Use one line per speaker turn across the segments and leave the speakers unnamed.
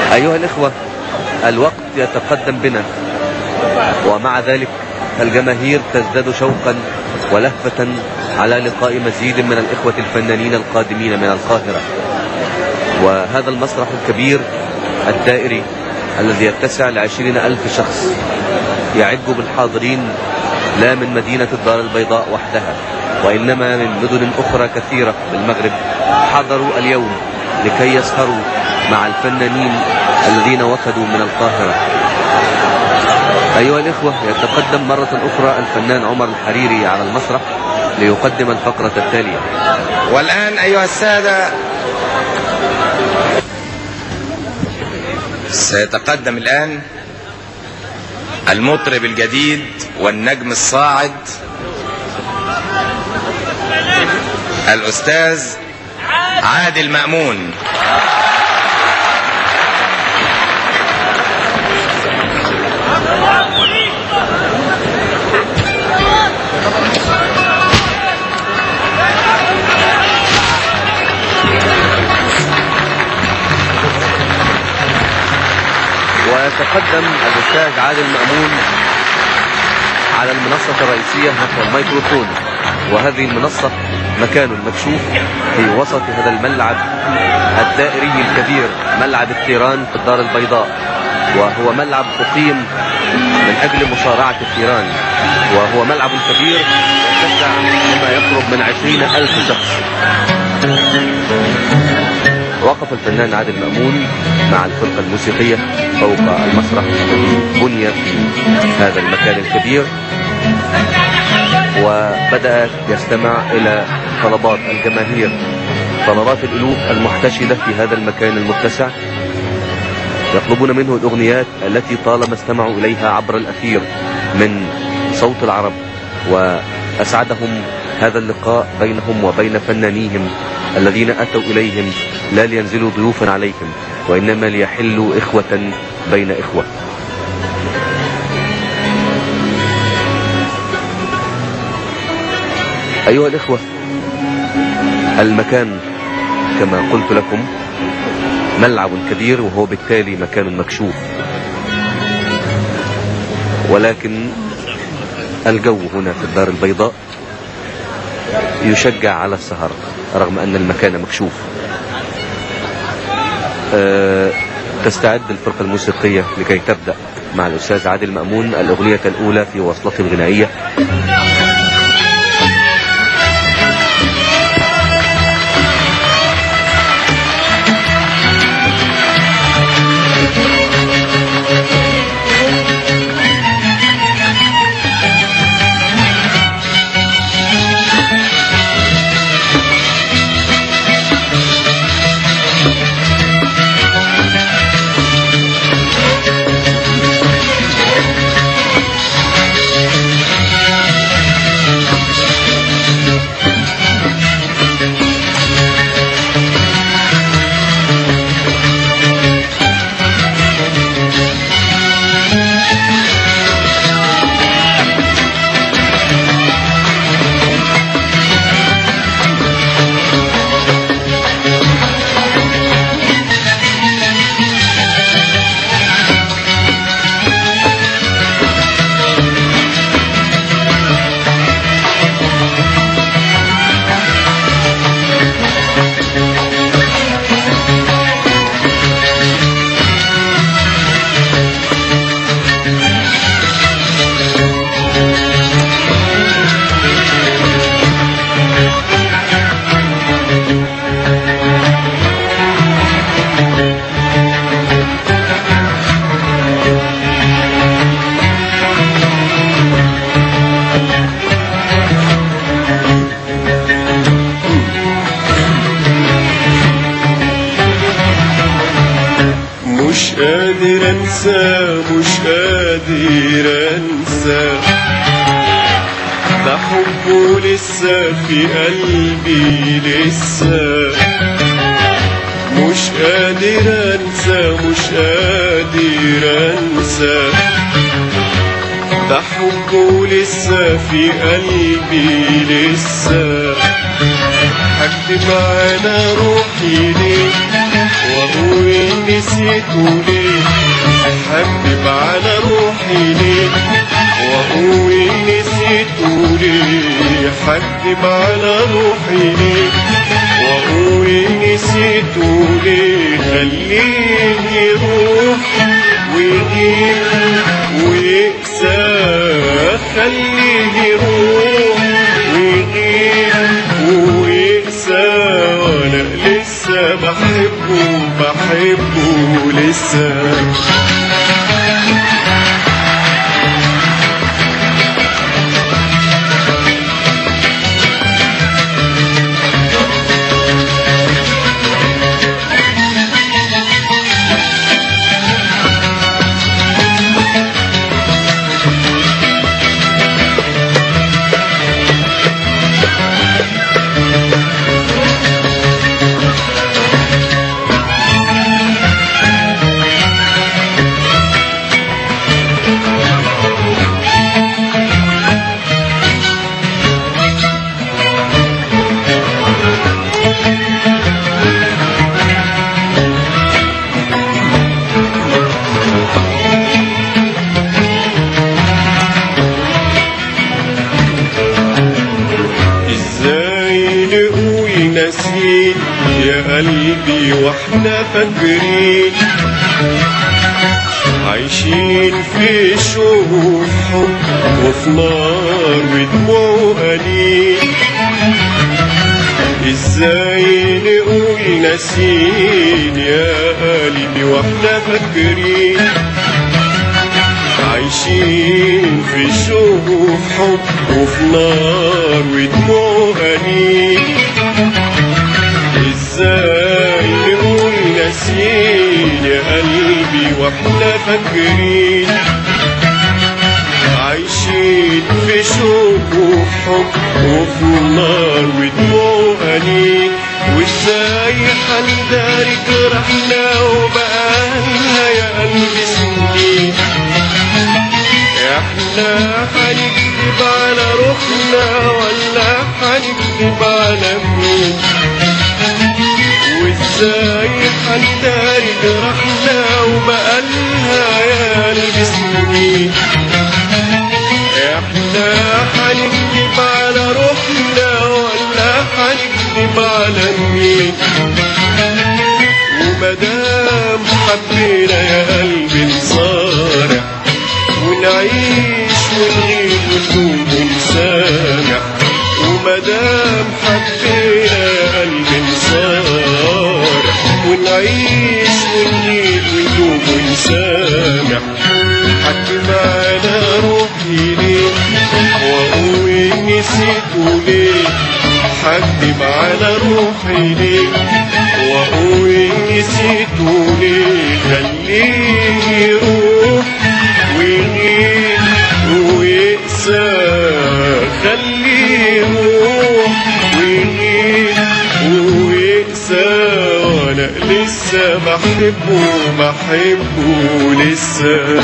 أيها الإخوة الوقت يتقدم بنا ومع ذلك الجماهير تزداد شوقا ولهفة على لقاء مزيد من الإخوة الفنانين القادمين من القاهرة وهذا المسرح الكبير الدائري الذي يتسع لعشرين ألف شخص يعج بالحاضرين لا من مدينة الدار البيضاء وحدها وإنما من مدن أخرى كثيرة بالمغرب حضروا اليوم لكي يسهروا مع الفنانين الذين وفدوا من القاهرة أيها الإخوة يتقدم مرة أخرى الفنان عمر الحريري على المسرح ليقدم الفقرة التالية
والآن أيها السادة سيتقدم الآن المطرب الجديد والنجم الصاعد الأستاذ عادل مأمون
ويتقدم الأستاذ عادل مأمون على المنصة الرئيسية نحو الميكروفون وهذه المنصة مكان مكشوف في وسط هذا الملعب الدائري الكبير ملعب الثيران في الدار البيضاء وهو ملعب أقيم من أجل مصارعة الثيران وهو ملعب كبير يتسع بما يقرب من عشرين ألف شخص وقف الفنان عادل مأمون مع الفرقة الموسيقية فوق المسرح الذي بني في هذا المكان الكبير وبدأ يستمع إلى طلبات الجماهير طلبات الألوف المحتشدة في هذا المكان المتسع يطلبون منه الأغنيات التي طالما استمعوا إليها عبر الأثير من صوت العرب وأسعدهم هذا اللقاء بينهم وبين فنانيهم الذين أتوا إليهم لا لينزلوا ضيوفا عليهم وإنما ليحلوا إخوة بين إخوة أيها الإخوة المكان كما قلت لكم ملعب كبير وهو بالتالي مكان مكشوف ولكن الجو هنا في الدار البيضاء يشجع على السهر رغم أن المكان مكشوف أه تستعد الفرقة الموسيقية لكي تبدأ مع الأستاذ عادل مأمون الأغنية الأولى في وصلته الغنائية
مش قادر انسى مش قادر انسى ده حبه لسه في قلبي لسه مش قادر انسى مش قادر انسى ده حبه لسه في قلبي لسه هكتب على روحي ليه واقول نسيته ليه هكدب على روحي ليه واقول نسيته ليه هكدب على روحي ليه واقول نسيته ليه خليه يروح ويغيب ويقسى خليه يروح ويغيب ويقسى وانا لسه بحبه بحبه لسه ازاي نقول ناسين يا قلبي واحنا فاكرين عايشين في شوق حب وفي نار ودموع وأنين ازاي نقول ناسين يا قلبي واحنا فاكرين عايشين في شوق حب وفي نار ودموع أنين ازاي نقول ناسين يا قلبي واحنا فاكرين عايشين في شوق وحب وفي نار ودموع أنين وازاي هنداري جرحنا وبقالنا يا قلبي سنين احنا هنكذب على روحنا ولا هنكذب على مين وازاي هنداري جرحنا وبقالها يا قلبي سنين احنا هنكذب على روحنا ولا هنكذب على مين ومدام حبينا يا قلبي نصارع ونعيش ونغيب ونقوم ونسامع ومدام حبينا يا قلبي نصارع ونعيش ونغيب ونقوم ونسامع حكم على روحي ليه واقول نسيته ليه حكم على روحي ليه واقول نسيته ليه خليه يروح ويغيب ويقسى خليه يروح ويغيب ويقسى وانا لسه بحبه بحبه لسه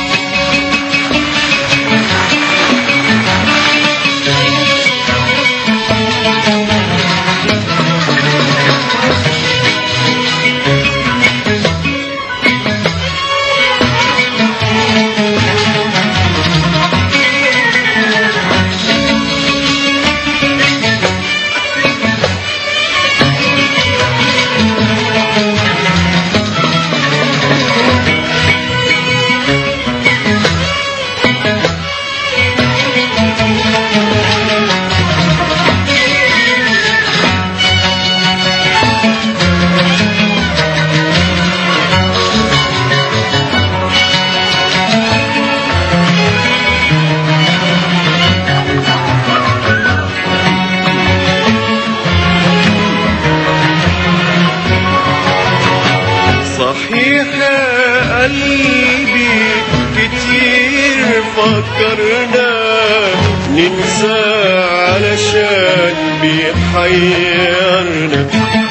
صحيح يا قلبي كتير فكرنا ننسى علشان بيحيرنا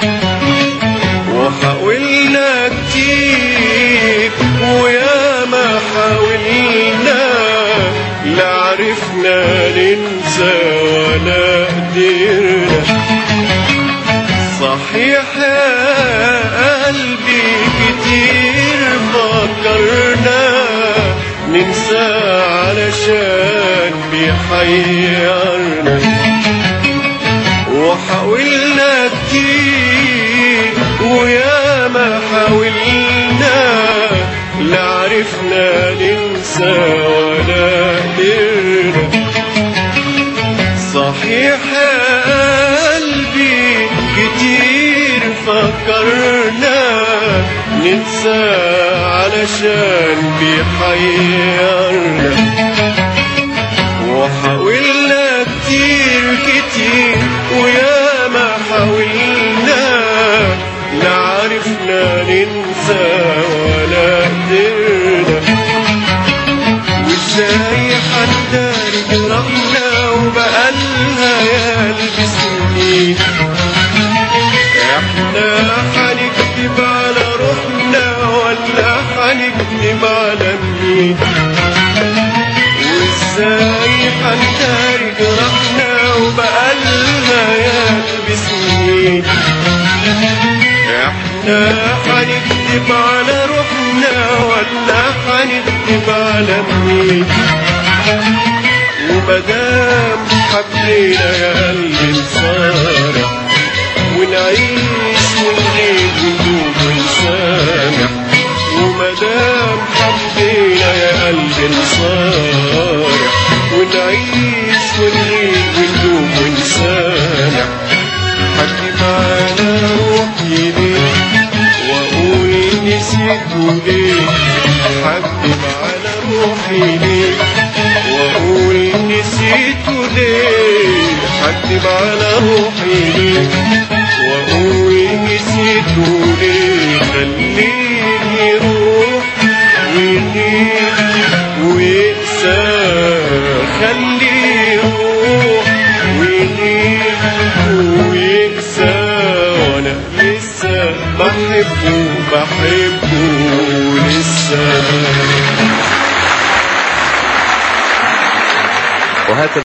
وحاولنا كتير ويا ما حاولنا لا عرفنا ننسى ولا قدرنا صحيح يا قلبي كتير فكرنا ننسى علشان بيحيرنا وحاولنا كتير ويا ما حاولنا لا عرفنا ننسى ولا قدرنا صحيح يا قلبي كتير فكرنا ننسى علشان بيحيرنا وحاولنا كتير كتير ويا ما حاولنا لا عرفنا ننسى ولا قدرنا وازاي حتى جرحنا وبقالها يا قلبي سنين احنا حنكتب على روحنا ولا حنكتب على مين وازاي حنتاري جرحنا وبقالها يا قلبي سنين احنا حنكتب على روحنا ولا حنكتب على مين ومدام حبينا يا قلبي نصارع ونعيش ونغيب وندوب ونسامح ومدام حبينا يا قلبي نصارع ونعيش ونغيب وندوب ونسامح حكي معانا روحي ليه واقول نسيته ليه حكي معانا روحي ليه واقول نسيته ليه حكي معانا روحي ليه واقول نسيته ليه خليني يروح ويغيب ويقسى خليه يروح ويغيب ويقسى وانا لسه بحبه بحبه لسه
وهكذا